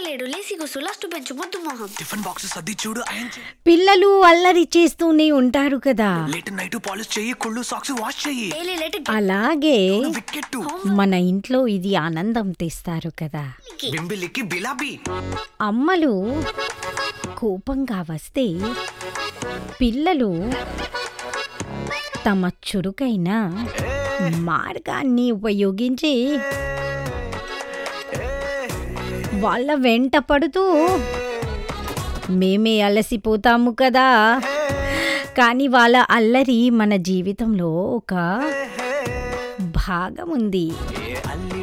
లేడు లేసి కూసు last bench ముద్దు మొహం టిఫిన్ బాక్సెస్ అద్ది చూడు అయన్ పిల్లలు అల్లరి చేస్తూనే ఉంటారు కదా లేట్ నైట్ పాలిష్ చెయ్యి కుళ్ళు సాక్స్ వాష్ చెయ్యి డైలీ లేట్ అలాగే వికెట్ మన ఇంట్లో ఇది ఆనందం తెస్తారు కదా బింబిలికి బిలాబీ అమ్మలు కోపంగా వస్తే పిల్లలు తమ చురుకైన మార్గాన్ని ఉపయోగించి వాళ్ళ వెంట పడుతూ మేమే అలసిపోతాము కదా కానీ వాళ్ళ అల్లరి మన జీవితంలో ఒక భాగం ఉంది